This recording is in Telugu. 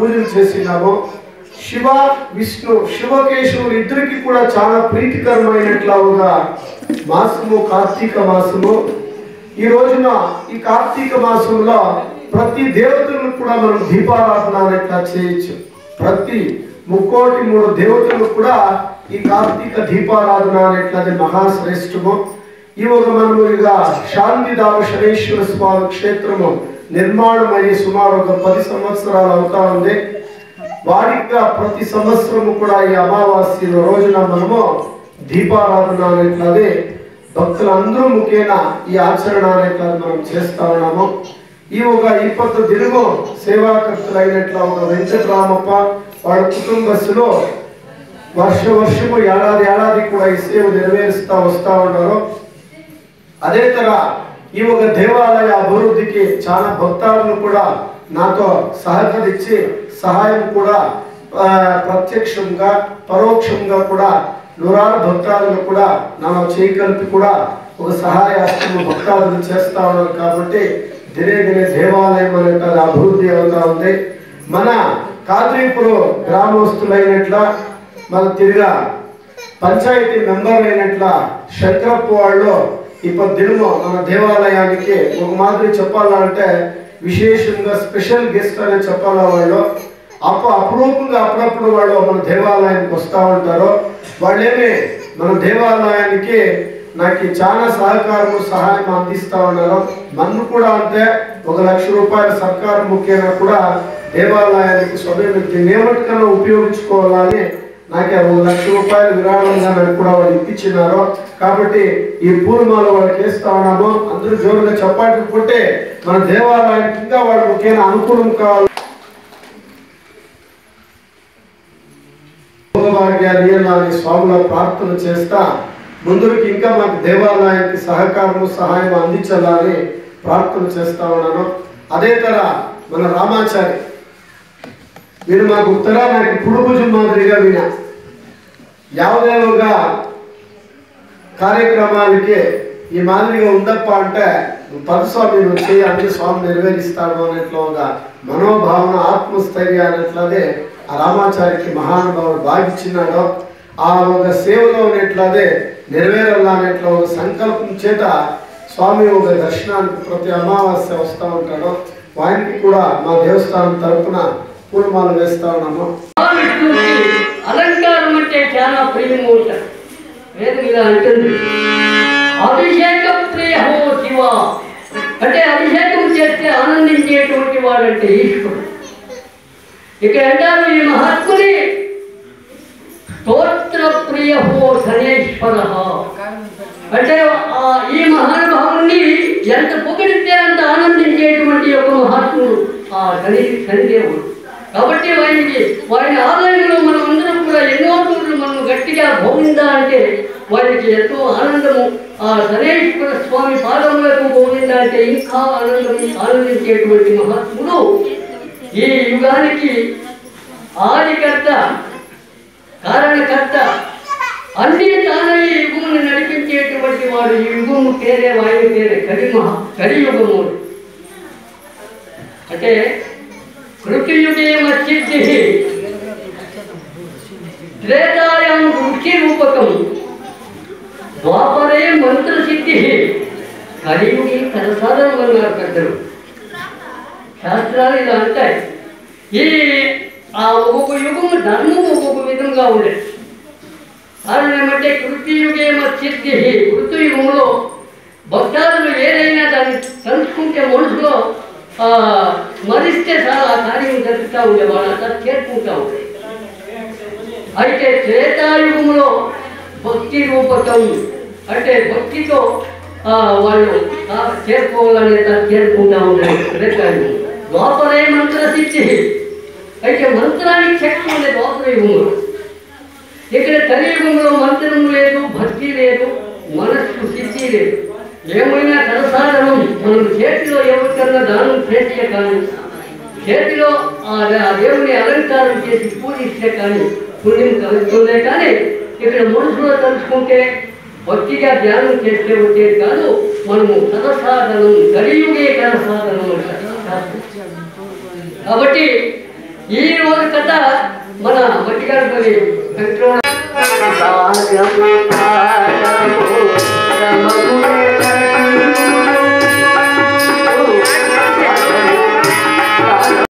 పూజలు చేసినామో శివ విష్ణు శివకేశవులు ఇద్దరికి కూడా చాలా ప్రీతికరమైనట్లుగా మాసము కార్తీక మాసము ఈ రోజున ఈ కార్తీక మాసంలో ప్రతి దేవతలను కూడా మనం దీపారాధన అనేట్లా చేయొచ్చు ప్రతి ముక్కోటి మూడు దేవతలు కూడా ఈ కార్తీక దీపారాధన అనేట్లది మహాశ్రేష్టము ఈ ఒక మనము ఇక శాంతిదామ శనేశ్వర స్వామి క్షేత్రము నిర్మాణం అయ్యి సుమారు ఒక పది సంవత్సరాలు అవుతా ఉంది వాడిగా ప్రతి సంవత్సరము కూడా ఈ అమావాస్య రోజున మనము దీపారాధన అనేట్లది భక్తులందరూ ముఖ్యంగా ఈ ఆచరణ అనేట్లది మనం చేస్తా ఉన్నాము ఈ ఒక ఇప్పటి దినము సేవాకర్తలైనట్ల ఒక వెంకటరామప్ప వాడి కుటుంబస్తులో వర్ష వర్షము ఏడాది ఏడాది కూడా ఈ సేవ నెరవేరుస్తా వస్తా ఉన్నారు అదే తర ఈ ఒక దేవాలయ అభివృద్ధికి చాలా భక్తాలను కూడా నాతో సహకరించి సహాయం కూడా ఆ, ప్రత్యక్షంగా పరోక్షంగా కూడా నూరారు భక్తాదులు కూడా నన్ను చేయగలిపి కూడా ఒక సహాయ హస్తము భక్తాదులు చేస్తా ఉన్నారు కాబట్టి దినే దినే దేవాలయం అనేది అభివృద్ధి అవుతా ఉంది మన కాద్రీపురం గ్రామస్తులైనట్ల మన తిరిగా పంచాయతీ మెంబర్ అయినట్ల శంకరప్ప వాళ్ళు ఇప్పుడు దినము మన దేవాలయానికి ఒక మాదిరి చెప్పాలంటే విశేషంగా స్పెషల్ గెస్ట్ అనే చెప్పాలా వాళ్ళు అప్పు అపురూపంగా అప్పుడప్పుడు వాళ్ళు మన దేవాలయానికి వస్తూ ఉంటారు వాళ్ళేమి మన దేవాలయానికి నాకు చాలా సహకారము సహాయం అందిస్తా ఉన్నారు మన్ను కూడా అంటే ఒక లక్ష రూపాయల సర్కారు ముఖ్యంగా కూడా దేవాలయానికి స్వయం ఏమటికన్నా ఉపయోగించుకోవాలని నాకు ఒక లక్ష రూపాయలు విరాళంగా నాకు కూడా వాళ్ళు ఇప్పించినారు కాబట్టి ఈ పూర్మాల వాళ్ళకి వేస్తా ఉన్నాము అందరూ జోరుగా చప్పాటి కొట్టే మన దేవాలయానికి ఇంకా వాళ్ళు ముఖ్యంగా అనుకూలం కావాలి భోగభాగ్యాలు ఇయ్యాలని స్వాముల ప్రార్థన చేస్తా ముందుకి ఇంకా మాకు దేవాలయానికి సహకారము సహాయం అందించాలని ప్రార్థన చేస్తా ఉన్నాను అదే తర మన రామాచారి వీరు మాకు ఉత్తర నాకు పుడుభుజం మాదిరిగా వినా యావదేవుగా కార్యక్రమాలకి ఈ మాదిరిగా ఉందప్ప అంటే పరస్వామి నువ్వు చేయి అన్ని స్వామి నెరవేరిస్తాడు అనేట్లుగా మనోభావన ఆత్మస్థైర్య అనేట్లదే ఆ రామాచారికి మహానుభావుడు భావించినాడు ఆ ఒక సేవలో ఉన్నట్లదే నెరవేరాలా అనేట్ల ఒక సంకల్పం చేత స్వామి ఒక దర్శనానికి ప్రతి అమావాస్య వస్తూ ఉంటాడు వారికి కూడా మా దేవస్థానం తరపున పూర్ణమాలు వేస్తా ఉన్నాము మహావిష్ణువుకి అలంకారం అంటే చాలా ప్రియము ఉంటారు వేదం ఇలా అంటుంది అభిషేక ప్రియ హో శివ అంటే అభిషేకం చేస్తే ఆనందించేటువంటి వాడంటే ఈశ్వరుడు ఇక అంటారు ఈ మహాత్ముని స్తోత్ర ప్రియ హో ధనేశ్వర అంటే ఆ ఈ మహానుభావుని ఎంత పొగిడితే అంత ఆనందించేటువంటి ఒక మహాత్ముడు ఆ శని శనిదేవుడు కాబట్టి వారికి వారి ఆలయంలో మనం అందరం కూడా ఎన్నో రోజులు మనం గట్టిగా గోవింద అంటే వారికి ఎంతో ఆనందము ఆ శనేశ్వర స్వామి పాదములకు గోవింద అంటే ఇంకా ఆనందం ఆనందించేటువంటి మహాత్ముడు ఈ యుగానికి ఆదికర్త కారణకర్త అన్ని తానే ఈ యుగమును నడిపించేటువంటి వాడు ఈ యుగము పేరే వాయు పేరే కలిమహ కలియుగము అంటే కృతియుగే మచ్చిద్ధి త్రేతాయాం రుచి రూపకం ద్వాపరే మంత్రసిద్ధి కలియుగి కరసాధనం అన్నారు పెద్దలు శాస్త్రాలు ఇలా అంటాయి ఈ ఆ ఒక్కొక్క యుగము ధర్మం ఒక్కొక్క విధంగా ఉండేది కారణం ఏమంటే కృతియుగే మచ్చిద్ధి కృతయుగంలో భక్తాదులు ఏదైనా దాన్ని తలుచుకుంటే మనసులో ఆ, మరిస్తే చాలా ఆ కార్యం జరుగుతూ ఉండే వాళ్ళంతా చేరుకుంటూ ఉండే అయితే త్రేతాయుగంలో భక్తి రూపకం అంటే భక్తితో ఆ, వాళ్ళు ఆ, చేరుకోవాలనే దాన్ని చేరుకుంటా ఉండే త్రేతాయుగం ద్వాపరే మంత్ర సిద్ధి అయితే మంత్రానికి శక్తి ఉంది ద్వాపర యుగంలో ఇక్కడ కలియుగంలో మంత్రం లేదు భక్తి లేదు మనస్సు సిద్ధి లేదు ఏమైనా కరసాధనం మనం చేతిలో ఎవరికన్నా దానం చేస్తే కానీ చేతిలో ఆ ఆ దేవుని అలంకారం చేసి పూజిస్తే కానీ పుణ్యం కలుగుతుందే కానీ ఇక్కడ మనసులో తలుచుకుంటే భక్తిగా ధ్యానం చేస్తే వచ్చేది కాదు మనము కరసాధనం కలియుగే కరసాధనం అంటారు శాస్త్రం. కాబట్టి ఈ రోజు కథ మన మట్టిగారి వెంకటరమణ